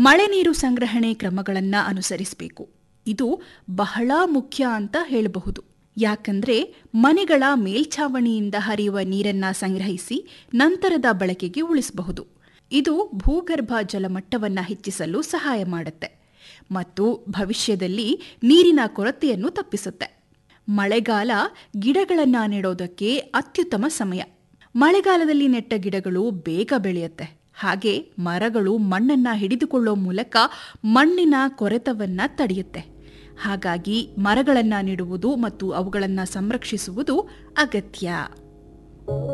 ಮಳೆ ನೀರು ಸಂಗ್ರಹಣೆ ಕ್ರಮಗಳನ್ನು ಅನುಸರಿಸಬೇಕು ಇದು ಬಹಳ ಮುಖ್ಯ ಅಂತ ಹೇಳಬಹುದು ಯಾಕಂದ್ರೆ ಮನೆಗಳ ಮೇಲ್ಛಾವಣಿಯಿಂದ ಹರಿಯುವ ನೀರನ್ನ ಸಂಗ್ರಹಿಸಿ ನಂತರದ ಬಳಕೆಗೆ ಉಳಿಸಬಹುದು ಇದು ಭೂಗರ್ಭ ಜಲಮಟ್ಟವನ್ನು ಹೆಚ್ಚಿಸಲು ಸಹಾಯ ಮಾಡುತ್ತೆ ಮತ್ತು ಭವಿಷ್ಯದಲ್ಲಿ ನೀರಿನ ಕೊರತೆಯನ್ನು ತಪ್ಪಿಸುತ್ತೆ ಮಳೆಗಾಲ ಗಿಡಗಳನ್ನು ನೆಡೋದಕ್ಕೆ ಅತ್ಯುತ್ತಮ ಸಮಯ ಮಳೆಗಾಲದಲ್ಲಿ ನೆಟ್ಟ ಗಿಡಗಳು ಬೇಗ ಬೆಳೆಯುತ್ತೆ ಹಾಗೆ ಮರಗಳು ಮಣ್ಣನ್ನ ಹಿಡಿದುಕೊಳ್ಳೋ ಮೂಲಕ ಮಣ್ಣಿನ ಕೊರೆತವನ್ನ ತಡೆಯುತ್ತೆ ಹಾಗಾಗಿ ಮರಗಳನ್ನು ನೆಡುವುದು ಮತ್ತು ಅವುಗಳನ್ನು ಸಂರಕ್ಷಿಸುವುದು ಅಗತ್ಯ